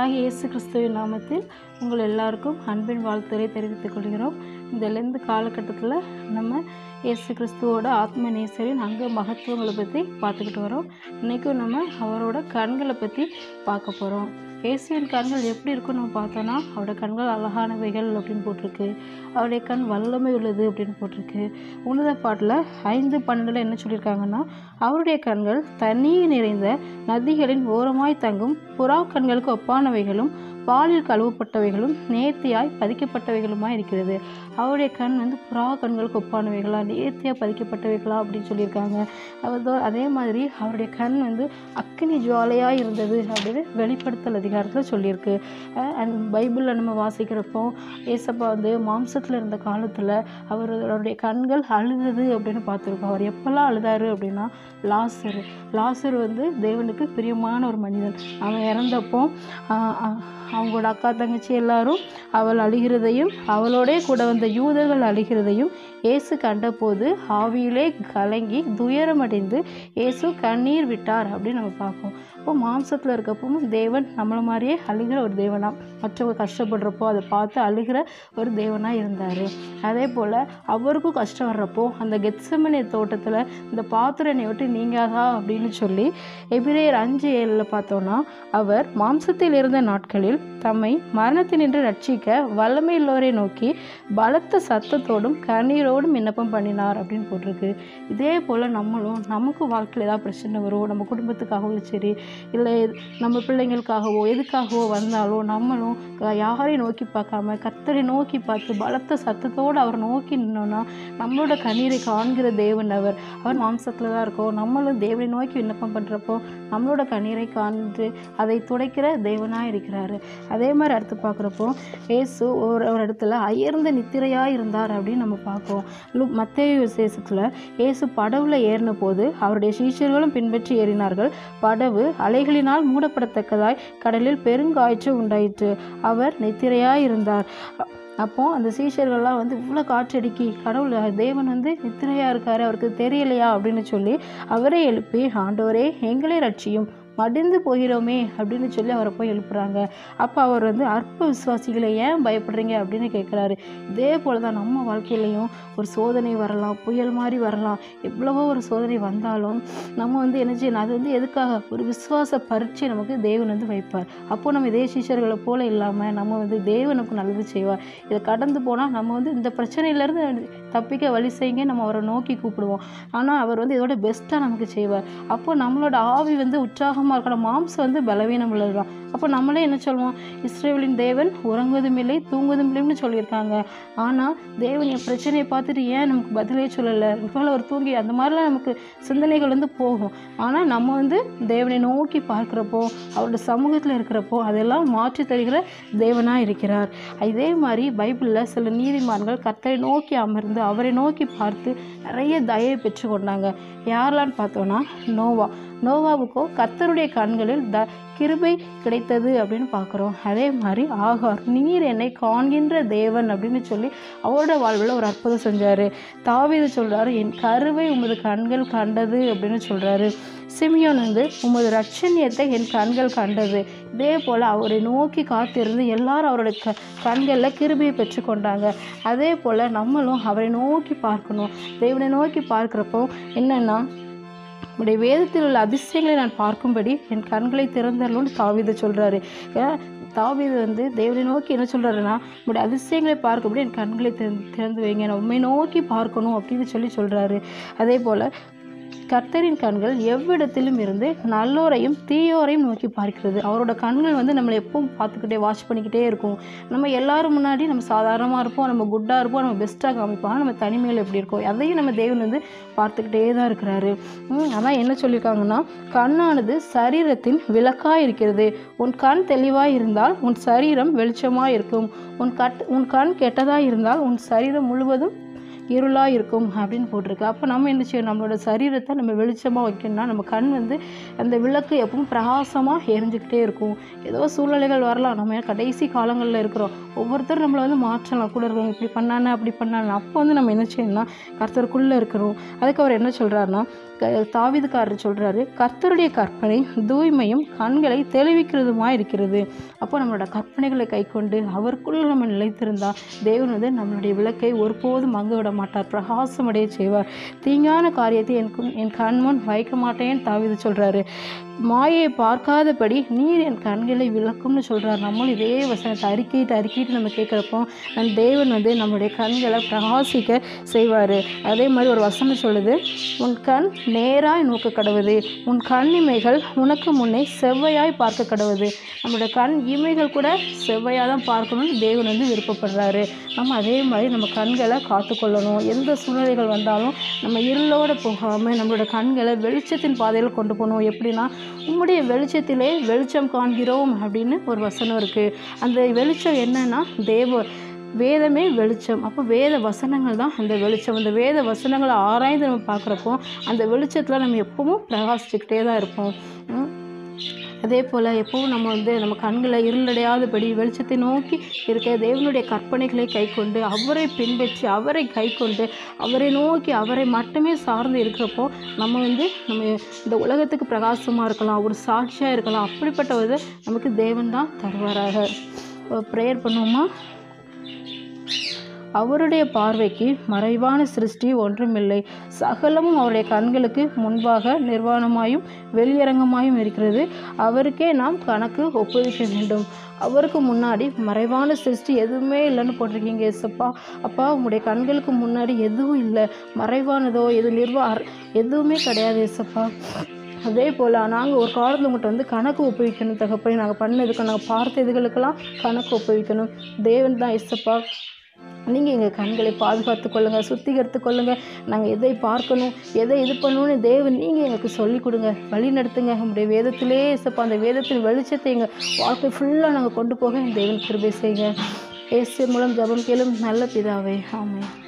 கர்த்தராகிய இயேசு கிறிஸ்துவின் நாமத்தில் உங்கள் எல்லாருக்கும் அன்பின் வாழ்த்துறை தெரிவித்துக் கொள்கிறோம் இந்த லெந்து காலகட்டத்தில் நம்ம இயேசு கிறிஸ்துவோட ஆத்ம நேசரின் அங்க மகத்துவங்களை பற்றி பார்த்துக்கிட்டு வரோம் இன்றைக்கும் நம்ம அவரோட கண்களை பற்றி பார்க்க போகிறோம் இயேசுவின் கண்கள் எப்படி இருக்குன்னு நம்ம பார்த்தோன்னா அவரோட கண்கள் அழகானவைகள் அப்படின்னு போட்டிருக்கு அவருடைய கண் வல்லமை உள்ளது அப்படின்னு போட்டிருக்கு உன்னத பாட்டில் ஐந்து பன்னெண்டில் என்ன சொல்லியிருக்காங்கன்னா அவருடைய கண்கள் தண்ணீர் நிறைந்த நதிகளின் ஓரமாய் தங்கும் புறா கண்களுக்கு ஒப்பானவைகளும் பாலில் கழுவப்பட்டவைகளும் நேர்த்தியாய் பதிக்கப்பட்டவைகளுமாய் இருக்கிறது அவருடைய கண் வந்து புறா கண்களுக்கு ஒப்பானவைகளா நேர்த்தியாக பதிக்கப்பட்டவைகளா அப்படின்னு சொல்லியிருக்காங்க அவர் அதே மாதிரி அவருடைய கண் வந்து அக்கினி ஜுவாலையாக இருந்தது அப்படின்னு வெளிப்படுத்தல் அதிகாரத்தில் சொல்லியிருக்கு அஹ் and பைபிளில் நம்ம வாசிக்கிறப்போ ஏசப்பா வந்து மாம்சத்தில் இருந்த காலத்தில் அவர் அவருடைய கண்கள் அழுதது அப்படின்னு பார்த்துருக்கோம் அவர் எப்போல்லாம் அழுதாரு அப்படின்னா லாசர் லாசர் வந்து தேவனுக்கு பிரியமான ஒரு மனிதன் அவன் இறந்தப்போ ஆஹ் ஆஹ் அவங்களோட அக்கா தங்கச்சி எல்லாரும் அவள் அழுகிறதையும் அவளோடே கூட வந்த யூதர்கள் அழுகிறதையும் இயேசு கண்டபோது ஆவியிலே கலங்கி துயரமடைந்து இயேசு கண்ணீர் விட்டார் அப்படின்னு நம்ம பார்ப்போம் இப்போ மாம்சத்தில் இருக்கப்பவும் தேவன் நம்மளை மாதிரியே அழுகிற ஒரு தேவனா மற்றவங்க கஷ்டப்படுறப்போ அதை பார்த்து அழுகிற ஒரு தேவனாக இருந்தார் அதே போல் அவருக்கும் கஷ்டம் வர்றப்போ அந்த கெத்சமனி தோட்டத்தில் இந்த பாத்திரம் என்னை விட்டு நீங்காதா அப்படின்னு சொல்லி எபிரேயர் அஞ்சு ஏழில் பார்த்தோன்னா அவர் மாம்சத்தில் இருந்த நாட்களில் தம்மை மரணத்தினின்று ரட்சிக்க வல்லமையுள்ளவரை நோக்கி பலத்த சத்தத்தோடும் கண்ணீரோடும் விண்ணப்பம் பண்ணினார் அப்படின்னு போட்டிருக்கு இதே போல் நம்மளும் நமக்கு வாழ்க்கையில் ஏதாவது பிரச்சனை வரும் நம்ம குடும்பத்துக்காகவும் சரி இல்லை நம்ம பிள்ளைங்களுக்காகவோ எதுக்காகவோ வந்தாலும் நம்மளும் க- யாரையும் நோக்கி பார்க்காம கர்த்தரை நோக்கி பார்த்து பலத்த சத்தத்தோடு அவர் நோக்கி நின்னோன்னா நம்மளோட கண்ணீரை காண்கிற தேவன் அவர் அவர் மாம்சத்தில் தான் இருக்கோம் நம்மளும் தேவனை நோக்கி விண்ணப்பம் பண்ணுறப்போ நம்மளோட கண்ணீரை காண்று அதை துடைக்கிற தேவனாக இருக்கிறாரு அதே மாதிரி அடுத்து பார்க்குறப்போ ஏசு ஒரு ஒரு இடத்துல அயர்ந்த நித்திரையாக இருந்தார் அப்படின்னு நம்ம பார்ப்போம் லு மத்தேயு விசேஷத்தில் இயேசு படவுல ஏறின போது அவருடைய சீஷர்களும் பின்பற்றி ஏறினார்கள் படவு அலைகளினால் மூடப்படத்தக்கதாய் கடலில் பெருங்காய்ச்சி உண்டாயிற்று அவர் நித்திரையாக இருந்தார் அ- அப்போ அந்த சீஷர்கள்லாம் வந்து இவ்வளோ காற்றடிக்கி கடவுள் தேவன் வந்து நித்திரையாக இருக்காரு அவருக்கு தெரியலையா அப்படின்னு சொல்லி அவரை எழுப்பி ஆண்டவரே எங்களே ரட்சியும் மடிந்து போகிறோமே அப்படின்னு சொல்லி அவரை போய் எழுப்புறாங்க அப்போ அவர் வந்து அற்ப விசுவாசிகளை ஏன் பயப்படுறீங்க அப்படின்னு கேட்குறாரு இதே போல தான் நம்ம வாழ்க்கையிலையும் ஒரு சோதனை வரலாம் புயல் மாதிரி வரலாம் எவ்வளவோ ஒரு சோதனை வந்தாலும் நம்ம வந்து என்ன செய்யணும் அது வந்து எதுக்காக ஒரு விசுவாச பரீட்சை நமக்கு தேவன் வந்து வைப்பார் அப்போ நம்ம இதே சீஷர்களை போல இல்லாமல் நம்ம வந்து தேவனுக்கு நல்லது செய்வார் இதை கடந்து போனால் நம்ம வந்து இந்த பிரச்சனையிலேருந்து தப்பிக்க வழி செய்யுங்க நம்ம அவரை நோக்கி கூப்பிடுவோம் ஆனால் அவர் வந்து இதோட பெஸ்ட்டாக நமக்கு செய்வார் அப்போ நம்மளோட ஆவி வந்து உற்சாகமாக இருக்கணும் மாம்சம் வந்து பலவீனம் உள்ளது தான் அப்போ நம்மளே என்ன சொல்லுவோம் இஸ்ரேலின் தேவன் உறங்குவதும் இல்லை தூங்குவதும் இல்லைன்னு சொல்லியிருக்காங்க ஆனால் தேவன் என் பிரச்சனையை பார்த்துட்டு ஏன் நமக்கு பதிலே சொல்லலை இவ்வளோ ஒரு தூங்கி அந்த மாதிரிலாம் நமக்கு சிந்தனைகள் வந்து போகும் ஆனால் நம்ம வந்து தேவனை நோக்கி பார்க்குறப்போ அவரோட சமூகத்தில் இருக்கிறப்போ அதெல்லாம் மாற்றி தருகிற தேவனாக இருக்கிறார் இதே மாதிரி பைபிளில் சில நீதிமான்கள் கர்த்தரை நோக்கி அமர்ந்து அவரை நோக்கி பார்த்து நிறைய தயவை பெற்று கொண்டாங்க யாரெல்லாம் பார்த்தோன்னா நோவா நோவாவுக்கோ கர்த்தருடைய கண்களில் த கிருபை கிடைத்தது அப்படின்னு பார்க்குறோம் அதே மாதிரி ஆகார் நீர் என்னை காண்கின்ற தேவன் அப்படின்னு சொல்லி அவரோட வாழ்வில் ஒரு அற்புதம் செஞ்சார் தாவீது சொல்கிறாரு என் கருவை உமது கண்கள் கண்டது அப்படின்னு சொல்கிறாரு சிமியோன் வந்து உமது ரட்சணியத்தை என் கண்கள் கண்டது இதே போல் அவரை நோக்கி காத்திருந்து எல்லாரும் அவருடைய க கண்களில் கிருபையை பெற்றுக்கொண்டாங்க அதே போல் நம்மளும் அவரை நோக்கி பார்க்கணும் தேவனை நோக்கி பார்க்குறப்போ என்னென்னா உடைய வேதத்தில் உள்ள அதிசயங்களை நான் பார்க்கும்படி என் கண்களை திறந்தரலும்னு தாவீது சொல்கிறாரு தாவீது வந்து தேவனை நோக்கி என்ன சொல்கிறாருன்னா உடைய அதிசயங்களை பார்க்கும்படி என் கண்களை திறந்து திறந்து வைங்க நான் உண்மை நோக்கி பார்க்கணும் அப்படின்னு சொல்லி சொல்கிறாரு அதே போல் கர்த்தரின் கண்கள் எவ்விடத்திலும் இருந்து நல்லோரையும் தீயோரையும் நோக்கி பார்க்கிறது அவரோட கண்கள் வந்து நம்மளை எப்பவும் பார்த்துக்கிட்டே வாட்ச் பண்ணிக்கிட்டே இருக்கும் நம்ம எல்லாரும் முன்னாடி நம்ம சாதாரணமாக இருப்போம் நம்ம குட்டாக இருப்போம் நம்ம பெஸ்ட்டாக காமிப்போம் ஆனால் நம்ம தனிமையில் எப்படி இருக்கோம் அதையும் நம்ம தேவன் வந்து பார்த்துக்கிட்டே தான் இருக்கிறாரு ம், அதான் என்ன சொல்லியிருக்காங்கன்னா கண்ணானது சரீரத்தின் விளக்காக இருக்கிறது உன் கண் தெளிவாக இருந்தால் உன் சரீரம் வெளிச்சமாக இருக்கும் உன் கட் உன் கண் கெட்டதாக இருந்தால் உன் சரீரம் முழுவதும் இருளாக இருக்கும் அப்படின்னு போட்டிருக்கு அப்போ நம்ம என்ன செய்யணும் நம்மளோட சரீரத்தை நம்ம வெளிச்சமாக வைக்கணும்னா நம்ம கண் வந்து அந்த விளக்கு எப்பவும் பிரகாசமாக எரிஞ்சுக்கிட்டே இருக்கும் ஏதோ சூழ்நிலைகள் வரலாம் நம்ம கடைசி காலங்களில் இருக்கிறோம் ஒவ்வொருத்தரும் நம்மளை வந்து மாற்றலாம் கூட இருக்கவங்க இப்படி பண்ணானே அப்படி பண்ணானே அப்போ வந்து நம்ம என்ன செய்யணும்னா கர்த்தருக்குள்ளே இருக்கிறோம் அதுக்கு அவர் என்ன சொல்கிறாருன்னா க தாவிதுக்காரர் சொல்கிறாரு கர்த்தருடைய கற்பனை தூய்மையும் கண்களை தெளிவிக்கிறதுமா இருக்கிறது அப்போ நம்மளோட கற்பனைகளை கைக்கொண்டு அவருக்குள்ள நம்ம நிலைத்திருந்தால் தேவன் வந்து நம்மளுடைய விளக்கை ஒருபோதும் மங்க விட மாட்டார் பிரகாசமடைய செய்வார் தீங்கான காரியத்தை என் குன்- என் கண்முன் வைக்க மாட்டேன்னு தாவிது சொல்கிறாரு மாயை பார்க்காதபடி நீர் என் கண்களை விளக்கும்னு சொல்கிறார் நம்மளும் இதே வசனத்தை அறிக்கையிட்டு அறிக்கையிட்டு நம்ம கேட்குறப்போ நம் தேவன் வந்து நம்மளுடைய கண்களை பிரகாசிக்க செய்வார் அதே மாதிரி ஒரு வசனம் சொல்லுது உன் கண் நேராய் நோக்க கடவுது உன் கண் இமைகள் உனக்கு முன்னே செவ்வையாய் பார்க்க கடவுது நம்மளோட கண் இமைகள் கூட செவ்வையாக தான் பார்க்கணும்னு தேவன் வந்து விருப்பப்படுறாரு நம்ம அதே மாதிரி நம்ம கண்களை காத்துக்கொள்ளணும் எந்த சூழ்நிலைகள் வந்தாலும் நம்ம இருளோடு போகாமல் நம்மளோட கண்களை வெளிச்சத்தின் பாதையில் கொண்டு போகணும் எப்படின்னா உம்முடைய வெளிச்சத்திலே வெளிச்சம் காண்கிறோம் அப்படின்னு ஒரு வசனம் இருக்குது அந்த வெளிச்சம் என்னன்னா தேவ வேதமே வெளிச்சம் அப்போ வேத வசனங்கள் தான் அந்த வெளிச்சம் அந்த வேத வசனங்களை ஆராய்ந்து நம்ம பார்க்குறப்போ அந்த வெளிச்சத்தில் நம்ம எப்பவும் பிரகாசிச்சுக்கிட்டே தான் இருப்போம் உம். அதே போல் எப்பவும் நம்ம வந்து நம்ம கண்களை இருளடையாதபடி வெளிச்சத்தை நோக்கி இருக்க தேவனுடைய கற்பனைகளை கைக்கொண்டு அவரை பின்பற்றி அவரை கைக்கொண்டு அவரை நோக்கி அவரை மட்டுமே சார்ந்து இருக்கிறப்போ நம்ம வந்து நம்ம இந்த உலகத்துக்கு பிரகாசமாக இருக்கலாம் ஒரு சாட்சியாக இருக்கலாம் அப்படிப்பட்டவது நமக்கு தேவன் தான் தருவாராக ப்ரேயர் பண்ணுவோமா அவருடைய பார்வைக்கு மறைவான சிருஷ்டி ஒன்றுமில்லை சகலமும் அவருடைய கண்களுக்கு முன்பாக நிர்வாணமாயும் வெளியரங்கமாயும் இருக்கிறது அவருக்கே நாம் கணக்கு ஒப்புவிக்க வேண்டும் அவருக்கு முன்னாடி மறைவான சிருஷ்டி எதுவுமே இல்லைன்னு போட்டிருக்கீங்க ஏசப்பா அப்பா உங்களுடைய கண்களுக்கு முன்னாடி எதுவும் இல்லை மறைவானதோ எது நிர்வா எதுவுமே கிடையாது ஏசப்பா அதே போல் நாங்கள் ஒரு காலத்தில் உங்கள்கிட்ட வந்து கணக்கு ஒப்புவிக்கணும் தகப்படி நாங்கள் பண்ணதுக்கு நாங்கள் பார்த்த இதுகளுக்கெல்லாம் கணக்கு ஒப்புவிக்கணும் தேவன் தான் ஏசப்பா நீங்கள் எங்கள் கண்களை பாதுகாத்து கொள்ளுங்கள் சுத்திகரித்து கொள்ளுங்கள் நாங்கள் எதை பார்க்கணும் எதை இது பண்ணணும்னு தேவன் நீங்கள் எங்களுக்கு சொல்லிக் கொடுங்க வழி நடத்துங்க உங்களுடைய வேதத்திலே ஏசப்பா அந்த வேதத்தின் வெளிச்சத்தை எங்கள் வாழ்க்கை ஃபுல்லாக நாங்கள் கொண்டு போக தேவன் கிருபை செய்யுங்க ஏசு மூலம் ஜெபம் கேளும் நல்ல பிதாவே ஆமென்